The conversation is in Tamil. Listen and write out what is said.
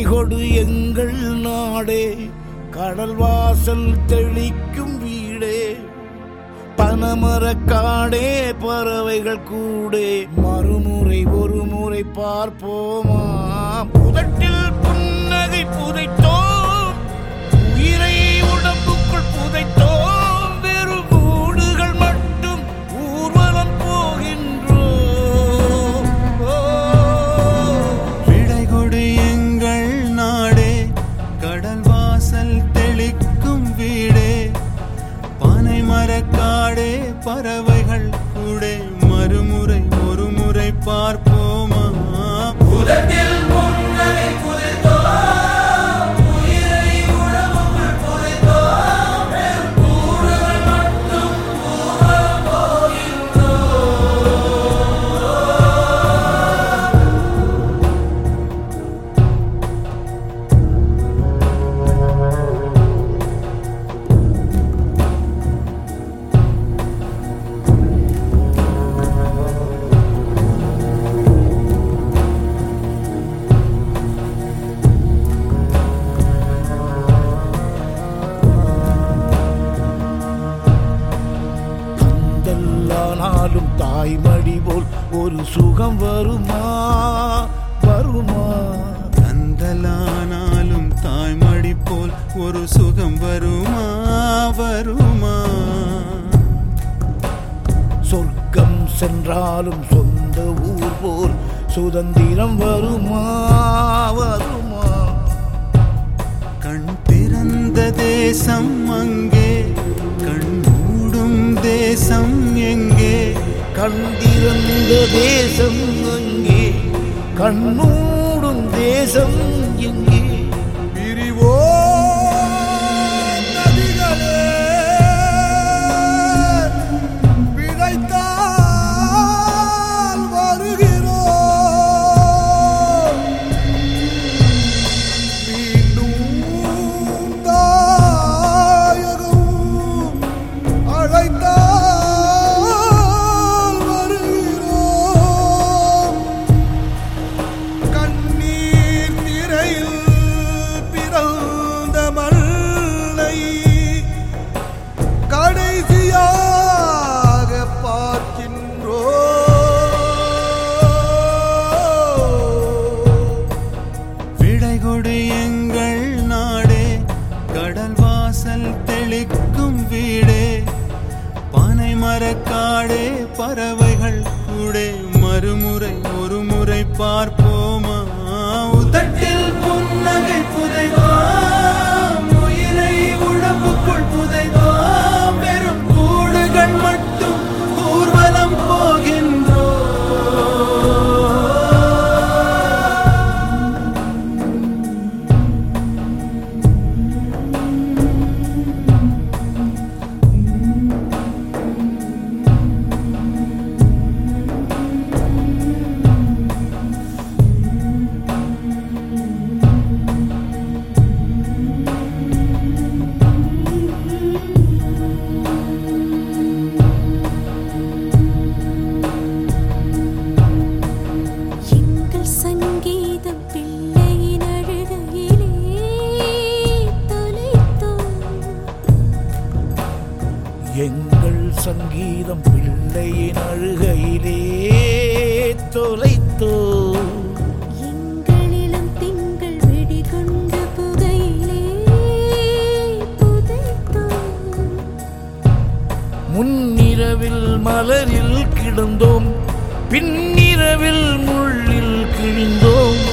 கொடு எங்கள் நாடே கடல் வாசல் தெளிக்கும் வீடே பனமரக்காடே பறவைகள் கூடே மறுமுறை ஒரு முறை பார்ப்போமா புதட்டில் புன்னகை புதைத்தோம் உயிரை உடம்புக்குள் புதைத்தோம் வெறும் கூடுகள் மட்டும் ஊர்வலம் போகின்றோம் ஓ விடை கொடு எங்கள் நாடே கடல் வாசல் தெளிக்கும் வீடே பனை மரக்காடே பறவைகள் கூடே மறுமுறை ஒரு முறை பார்ப்போமா கந்தல்லானாலும் தாய்மடி போல் ஒரு சுகம் வருமா வருமா கந்தலானாலும் தாய்மடி போல் ஒரு சுகம் வருமா வருமா சொர்க்கம் சென்றாலும் சொந்த ஊர் போல் சுதந்திரம் வருமா வருமா கண் திறந்த தேசம் அங்கே கண் மூடும் தேசம் எங்கே கண்டிருந்த தேசம் அங்கே கண்ணூடும் தேசம் எங்கே பிரிவோ நதிகளே பிழைத்தால் வருகிறோம் மீண்டும் தாயகம் அழைத்தால் வருகிறோம் கண்ணீர் திரையில் பிறந்த மல்லை கடைசியாக பார்க்கின்றோம் விடை கொடு எங்கள் நாடே கடல் வாசல் தெளிக்கும் வீடே பனை மரக்காடே பறவைகள் கூடே மறுமுறை ஒரு முறை பார்ப்போமா உதட்டில் புன்னகை புதைவாம் உயிரை உடம்புக்குள் புதைவாம் வெறும் கூடுகள் மட்டும் ஊர்வலம் போகின்றோம் எங்கள் சங்கீதம் பிள்ளையின் அழுகையிலே தொலைத்தோம் எங்கள் சங்கீதம் பிள்ளையின் அழுகையிலே தொலைத்தோ எங்களிலும் திங்கள் வெடிகொண்ட புகையிலே புதைத்தோம் முன்னிரவில் மலரில் கிடந்தோம் பின்னிரவில் முள்ளில் கிழிந்தோம்